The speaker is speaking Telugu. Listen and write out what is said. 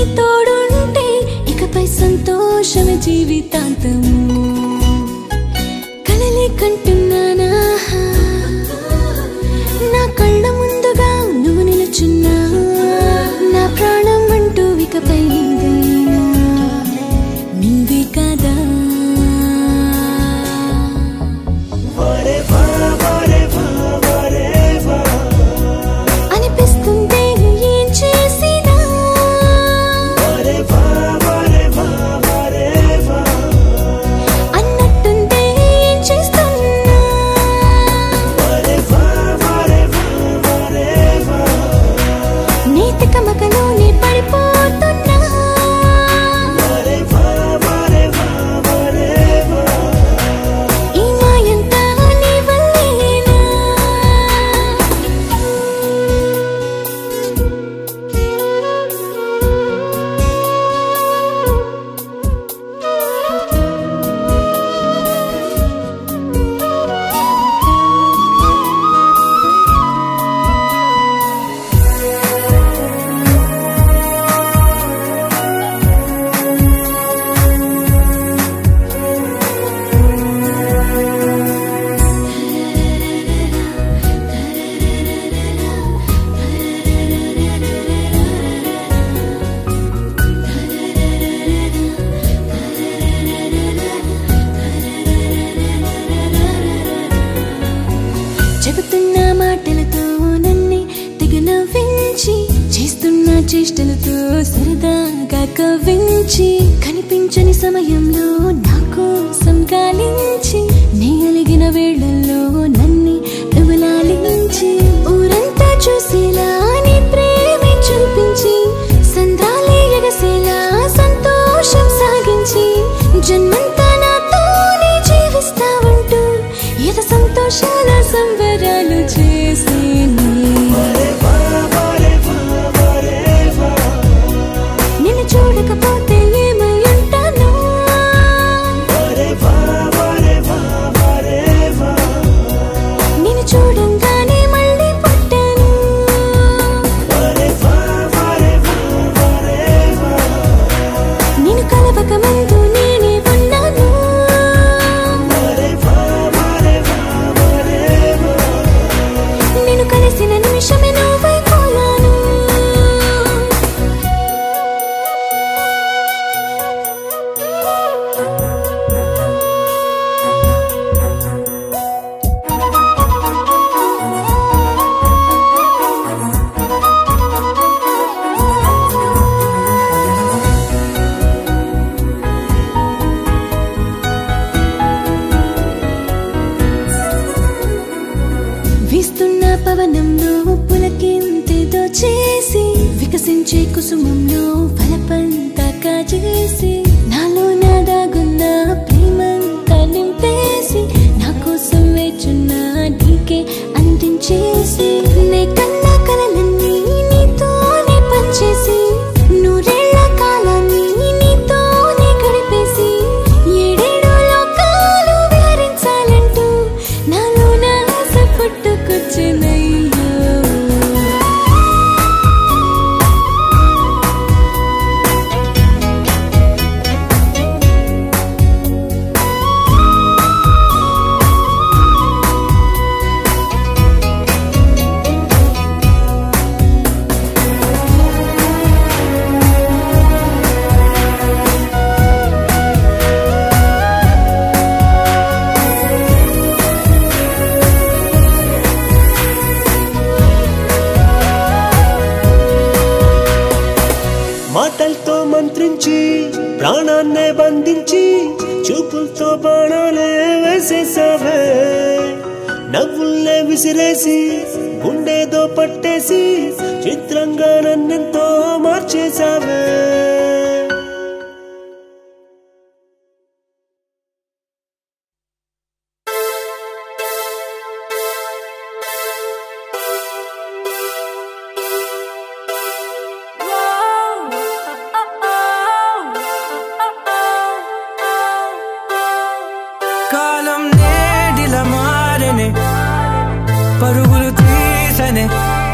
తోడుంటే ఇకపై సంతోషమే జీవితాంతం కలలే కంటున్నానా నా కళ్ళ ముందుగా నువ్వు నిలుచున్నా నా ప్రాణం అంటూ ఇకపై ఏదైనా నువ్వే కదా అనిపిస్తుంటే ఏం చేసినా అన్నట్టుంటే ఏం చేస్తున్నా నీతి కమకలోనే పడిపోతున్నా ఈ మాయంతా నీ వల్లేనా చెబుతున్న మాటలతో నన్నే తెగ నవ్వించి చేస్తున్న చేష్టలతో సరదాగా కవ్వించి కనిపించని సమయంలో నా కోసం గాలించి నీ అలిగిన వేళల్లో నన్నే నువ్వులాలించి ఊరంతా చూసేలా నీ ప్రేమే చూపించి సంద్రాలే ఎగసేలా సంతోషం సాగించి జన్మంతా నాతోనే జీవిస్తావంటూ ఎద సంతోషాల సంబరాలు చేసి నిన్ను చూడకపోతే ఏమై ఉంటాను నిన్ను చూడంగానే మళ్ళీ పుట్టాను నిన్ను కలవక ముందు నేనే ఉన్నాను నిన్ను కలిసిన నిమిషమే నువ్వైపోయాను వీస్తున్న పవనంలో పులకింతేదో చేసి వికసించే కుసుమంలో ఫలపంతా కాజేసి నాలో నా దాగున్న ప్రేమంతా నింపేసి నా కోసం వేచున్న నీకే అందించేసి నే కన్నా కలలన్నీ నీతోనే పంచేసి నూరేళ్ల కాలాన్ని నీతోనే గడిపేసి ఏడేడు లోకాలు విహరించాలంటూ నాలో నా ఆశ పుట్టుకొచ్చినయ్యో మాటలతో మంత్రించి ప్రాణాన్నే బంధించి చూపులతో బాణాలే వేసేసావే నవ్వుల్నే విసిరేసి గుండెదో పట్టేసి చిత్రంగా నన్నెంతో మార్చేసావే కాలం నేడిల మారనే పరుగులు తీసనే